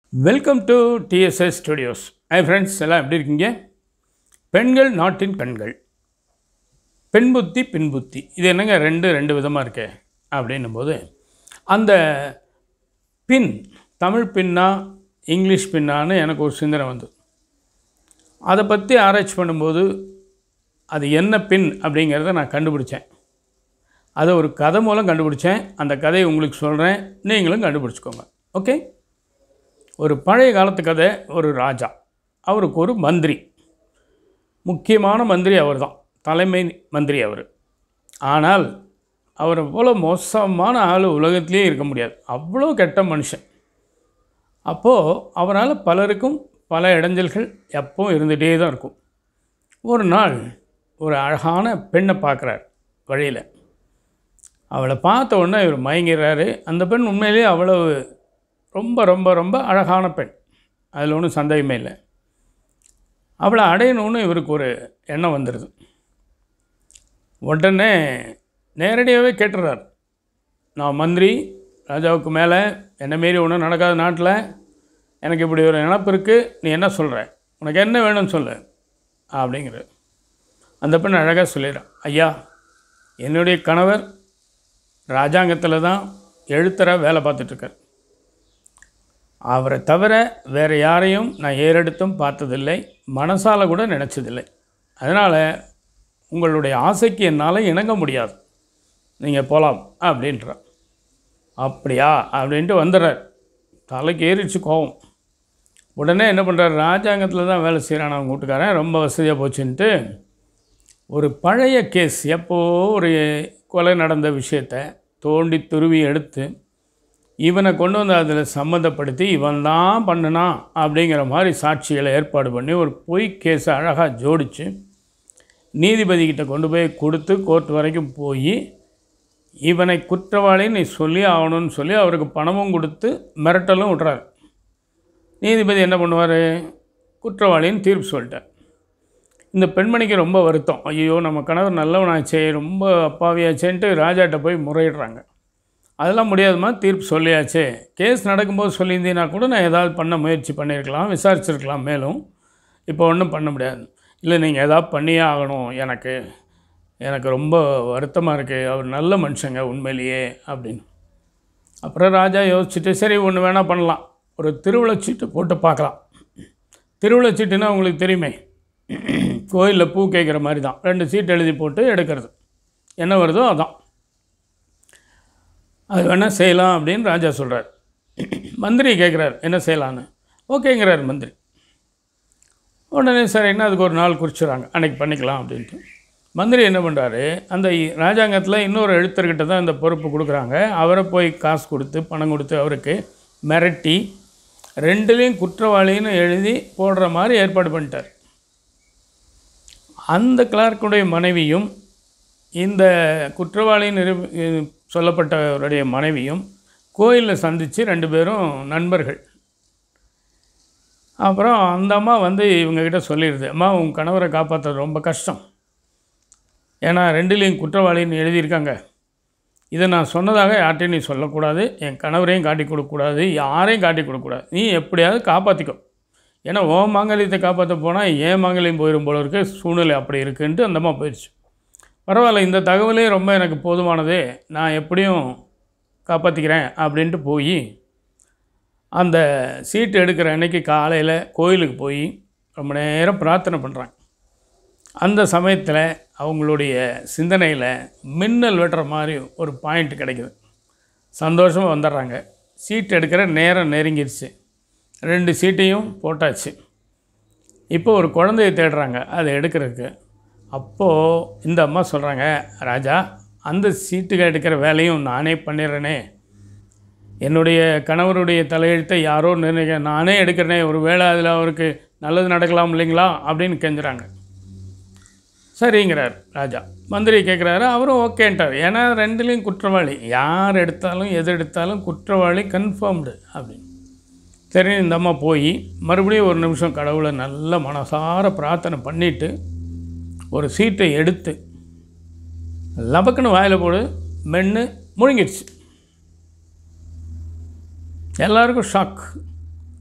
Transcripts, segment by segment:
welcome to TSS studios hi friends எல்லாம் எப்படி இருக்கீங்க பெண்கள் நாட்டின் கண்கள் பெண் புத்தி பின் புத்தி இது என்னங்க ரெண்டு ரெண்டு விதமாக இருக்கே அப்படின்னும் போது அந்த பின் தமிழ் பின்னா இங்கிலீஷ் பின்னான்னு எனக்கு ஒரு சிந்தனை வந்து அதை பற்றி ஆராய்ச்சி பண்ணும்போது அது என்ன பின் அப்படிங்கிறத நான் கண்டுபிடிச்சேன் அதை ஒரு கதை மூலம் கண்டுபிடிச்சேன் அந்த கதையை உங்களுக்கு சொல்கிறேன் நீங்களும் கண்டுபிடிச்சிக்கோங்க ஓகே ஒரு பழைய காலத்து கதை ஒரு ராஜா அவருக்கு ஒரு மந்திரி முக்கியமான மந்திரி அவர் தான் தலைமை மந்திரி அவர் ஆனால் அவரை போல் மோசமான ஆள் உலகத்திலே இருக்க முடியாது அவ்வளோ கெட்ட மனுஷன் அப்போது அவரால் பலருக்கும் பல இடைஞ்சல்கள் எப்பவும் இருந்துகிட்டே தான் இருக்கும் ஒரு நாள் ஒரு அழகான பெண்ணை பார்க்குறார் வழியில் அவளை பார்த்த உடனே இவர் மயங்கிறாரு அந்த பெண் உண்மையிலேயே அவ்வளவு ரொம்ப ரொம்ப ரொம்ப அழகான பெண் அதில் ஒன்றும் சந்தேகமே இல்லை அவளை அடையணும்னு இவருக்கு ஒரு எண்ணம் வந்துடுது உடனே நேரடியாகவே கேட்டுறார் நான் மந்திரி ராஜாவுக்கு மேலே என்ன மாரி ஒன்றும் நடக்காத நாட்டில் எனக்கு இப்படி ஒரு நினப்பு இருக்குது நீ என்ன சொல்கிற உனக்கு என்ன வேணும்னு சொல்லு அப்படிங்கிற அந்த பெண் அழகாக சொல்லிடுறான் ஐயா என்னுடைய கணவர் ராஜாங்கத்தில் தான் எழுத்தராக வேலை பார்த்துட்ருக்கார் அவரை தவிர வேறு யாரையும் நான் ஏறெடுத்தும் பார்த்ததில்லை மனசால் கூட நினச்சதில்லை அதனால் உங்களுடைய ஆசைக்கு என்னால் இணங்க முடியாது நீங்கள் போகலாம் அப்படின்றார் அப்படியா அப்படின்ட்டு வந்துடுறார் தலைக்கு ஏறிச்சு கோவம் உடனே என்ன பண்ணுறாரு ராஜாங்கத்தில் தான் வேலை செய்கிறான் அவங்க வீட்டுக்காரன் ரொம்ப வசதியாக போச்சுன்ட்டு ஒரு பழைய கேஸ் எப்போ ஒரு கொலை நடந்த விஷயத்தை தோண்டி துருவி எடுத்து இவனை கொண்டு வந்து அதில் சம்மந்தப்படுத்தி இவன் தான் பண்ணினான் அப்படிங்கிற மாதிரி சாட்சிகளை ஏற்பாடு பண்ணி ஒரு பொய் கேஸை அழகாக ஜோடித்து நீதிபதிக்கிட்ட கொண்டு போய் கொடுத்து கோர்ட் வரைக்கும் போய் இவனை குற்றவாளின்னு நீ சொல்லி ஆகணும்னு சொல்லி அவருக்கு பணமும் கொடுத்து மிரட்டலும் விட்றாரு நீதிபதி என்ன பண்ணுவார் குற்றவாளின்னு தீர்ப்பு சொல்லிட்டார் இந்த பெண்மணிக்கு ரொம்ப வருத்தம் ஐயோ நம்ம கணவர் நல்லவனாச்சே ரொம்ப அப்பாவியாச்சேன்ட்டு ராஜாட்ட போய் முறையிடுறாங்க அதெல்லாம் முடியாதுமா தீர்ப்பு சொல்லியாச்சே கேஸ் நடக்கும்போது சொல்லியிருந்தீங்கன்னா கூட நான் ஏதாவது பண்ண முயற்சி பண்ணியிருக்கலாம் விசாரிச்சிருக்கலாம் மேலும் இப்போ ஒன்றும் பண்ண முடியாது இல்லை நீங்கள் ஏதாவது பண்ணியே ஆகணும் எனக்கு எனக்கு ரொம்ப வருத்தமாக இருக்குது அவர் நல்ல மனுஷங்க உண்மையிலேயே அப்படின்னு அப்புறம் ராஜா யோசிச்சுட்டு சரி ஒன்று வேணால் பண்ணலாம் ஒரு திருவிழச்சீட்டு போட்டு பார்க்கலாம் திருவிழச்சீட்டுன்னா உங்களுக்கு தெரியுமே கோயிலில் பூ கேட்குற மாதிரி தான் ரெண்டு சீட் எழுதி போட்டு எடுக்கிறது என்ன வருதோ அதான் அது வேணால் செய்யலாம் அப்படின்னு ராஜா சொல்கிறார் மந்திரி கேட்குறாரு என்ன செய்யலான்னு ஓகேங்கிறார் மந்திரி உடனே சரின்னா அதுக்கு ஒரு நாள் குறிச்சிடுறாங்க அன்னைக்கு பண்ணிக்கலாம் அப்படின்ட்டு மந்திரி என்ன பண்ணுறாரு அந்த ராஜாங்கத்தில் இன்னொரு எழுத்தர்கிட்ட தான் இந்த பொறுப்பு கொடுக்குறாங்க அவரை போய் காசு கொடுத்து பணம் கொடுத்து அவருக்கு மிரட்டி ரெண்டுலேயும் குற்றவாளின்னு எழுதி போடுற மாதிரி ஏற்பாடு பண்ணிட்டார் அந்த கிளார்க்குடைய மனைவியும் இந்த குற்றவாளின்னு நிரூபி சொல்லப்பட்டவருடைய மனைவியும் கோயிலில் சந்தித்து ரெண்டு பேரும் நண்பர்கள் அப்புறம் அந்த அம்மா வந்து இவங்கக்கிட்ட சொல்லிடுது அம்மா உன் கணவரை காப்பாற்றுறது ரொம்ப கஷ்டம் ஏன்னா ரெண்டுலேயும் குற்றவாளின்னு எழுதியிருக்காங்க இதை நான் சொன்னதாக யார்ட்டையும் நீ சொல்லக்கூடாது என் கணவரையும் காட்டி கொடுக்கக்கூடாது யாரையும் காட்டி கொடுக்கக்கூடாது நீ எப்படியாவது காப்பாற்றிக்கோ ஏன்னா ஓ மாங்கல்யத்தை காப்பாற்ற போனால் ஏன் மாங்கல்யம் போயிடும் போல இருக்க சூழ்நிலை அப்படி இருக்குன்ட்டு அந்தம்மா போயிடுச்சு பரவாயில்ல இந்த தகவலே ரொம்ப எனக்கு போதுமானதே நான் எப்படியும் காப்பாற்றிக்கிறேன் அப்படின்ட்டு போய் அந்த சீட்டு எடுக்கிற அன்னைக்கு காலையில் கோயிலுக்கு போய் ரொம்ப நேரம் பிரார்த்தனை பண்ணுறாங்க அந்த சமயத்தில் அவங்களுடைய சிந்தனையில் மின்னல் வெட்டுற மாதிரி ஒரு பாயிண்ட் கிடைக்குது சந்தோஷமாக வந்துடுறாங்க சீட் எடுக்கிற நேரம் நெருங்கிடுச்சு ரெண்டு சீட்டையும் போட்டாச்சு இப்போ ஒரு குழந்தைய தேடுறாங்க அதை எடுக்கிறதுக்கு அப்போது இந்த அம்மா சொல்கிறாங்க ராஜா அந்த சீட்டுக்கு எடுக்கிற வேலையும் நானே பண்ணிடுறேனே என்னுடைய கணவருடைய தலையெழுத்தை யாரோ நிர்ணயிக்க நானே எடுக்கிறேனே ஒரு வேளை அதில் அவருக்கு நல்லது நடக்கலாம் இல்லைங்களா அப்படின்னு கெஞ்சுறாங்க சரிங்கிறார் ராஜா மந்திரி கேட்குறாரு அவரும் ஓகேன்ட்டார் ஏன்னா ரெண்டுலேயும் குற்றவாளி யார் எடுத்தாலும் எது எடுத்தாலும் குற்றவாளி கன்ஃபார்ம்டு அப்படின்னு சரி இந்த அம்மா போய் மறுபடியும் ஒரு நிமிஷம் கடவுளை நல்ல மனசார பிரார்த்தனை பண்ணிவிட்டு ஒரு சீட்டை எடுத்து லபக்குன்னு வாயில் போடு மென்று முழுங்கிடுச்சு எல்லாருக்கும் ஷாக்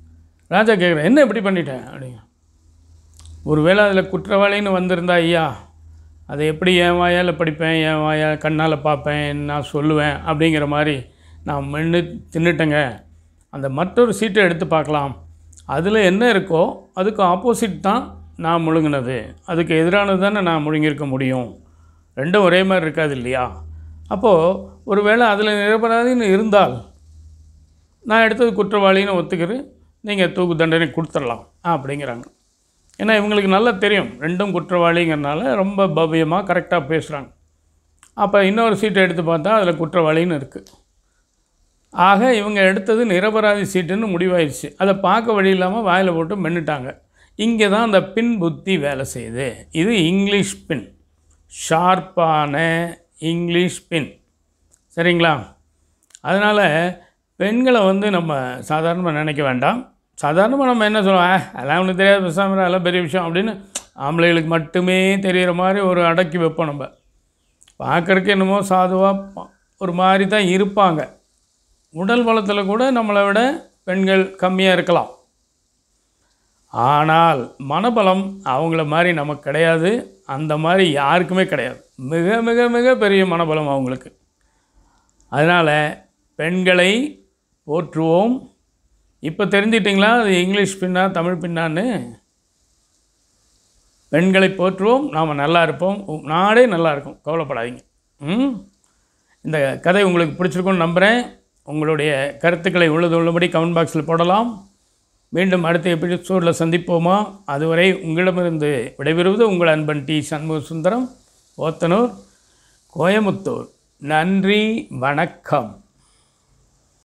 ராஜா கேட்குறேன் என்ன இப்படி பண்ணிட்டேன் அப்படிங்க ஒருவேளை அதில் குற்றவாளின்னு வந்திருந்தா ஐயா அதை எப்படி என் வாயால் படிப்பேன் என் வாயால் கண்ணால் பார்ப்பேன் நான் சொல்லுவேன் அப்படிங்கிற மாதிரி நான் மென்று தின்னுட்டேங்க அந்த மற்றொரு சீட்டை எடுத்து பார்க்கலாம் அதில் என்ன இருக்கோ அதுக்கு ஆப்போசிட் தான் நான் முழுங்கினது அதுக்கு எதிரானது தானே நான் முழுங்கியிருக்க முடியும் ரெண்டும் ஒரே மாதிரி இருக்காது இல்லையா அப்போது ஒருவேளை அதில் நிரபராதின்னு இருந்தால் நான் எடுத்தது குற்றவாளின்னு ஒத்துக்கிறேன் நீங்கள் தூக்கு தண்டனை கொடுத்துடலாம் அப்படிங்கிறாங்க ஏன்னா இவங்களுக்கு நல்லா தெரியும் ரெண்டும் குற்றவாளிங்கிறனால ரொம்ப பவ்யமாக கரெக்டாக பேசுகிறாங்க அப்போ இன்னொரு சீட்டை எடுத்து பார்த்தா அதில் குற்றவாளின்னு இருக்குது ஆக இவங்க எடுத்தது நிரபராதி சீட்டுன்னு முடிவாயிடுச்சு அதை பார்க்க வழி இல்லாமல் வாயில் போட்டு மென்னுட்டாங்க இங்கே தான் அந்த பின் புத்தி வேலை செய்யுது இது இங்கிலீஷ் பின் ஷார்ப்பான இங்கிலீஷ் பின் சரிங்களா அதனால் பெண்களை வந்து நம்ம சாதாரணமாக நினைக்க வேண்டாம் சாதாரணமாக நம்ம என்ன சொல்லுவோம் "ஆ, அதெல்லாம் ஒன்றும் தெரியாது பேசாமல் அதெல்லாம் பெரிய விஷயம் அப்படின்னு ஆம்பளைகளுக்கு மட்டுமே தெரிகிற மாதிரி ஒரு அடக்கி வைப்போம் நம்ம பார்க்குறக்கு என்னமோ சாதுவாக ஒரு மாதிரி தான் இருப்பாங்க உடல் பலத்தில் கூட நம்மளை விட பெண்கள் கம்மியாக இருக்கலாம் ஆனால் மனபலம் அவங்கள மாதிரி நமக்கு கிடையாது அந்த மாதிரி யாருக்குமே கிடையாது மிக மிக மிக பெரிய மனபலம் அவங்களுக்கு அதனால் பெண்களை போற்றுவோம் இப்போ தெரிஞ்சிட்டிங்களா அது இங்கிலீஷ் பின்னா தமிழ் பின்னான்னு பெண்களை போற்றுவோம் நாம் நல்லா இருப்போம் உ- நாடே நல்லா இருக்கும் கவலைப்படாதீங்க ம் இந்த கதை உங்களுக்கு பிடிச்சிருக்கும்னு நம்புகிறேன் உங்களுடைய கருத்துக்களை உள்ளது உள்ளபடி கமெண்ட் பாக்ஸில் போடலாம் மீண்டும் அடுத்த எபிசோடில் சந்திப்போமா அதுவரை உங்களிடமிருந்து விடைபெறுவது உங்கள் அன்பன் டி சண்முக சுந்தரம் ஓத்தனூர் கோயமுத்தூர் நன்றி வணக்கம்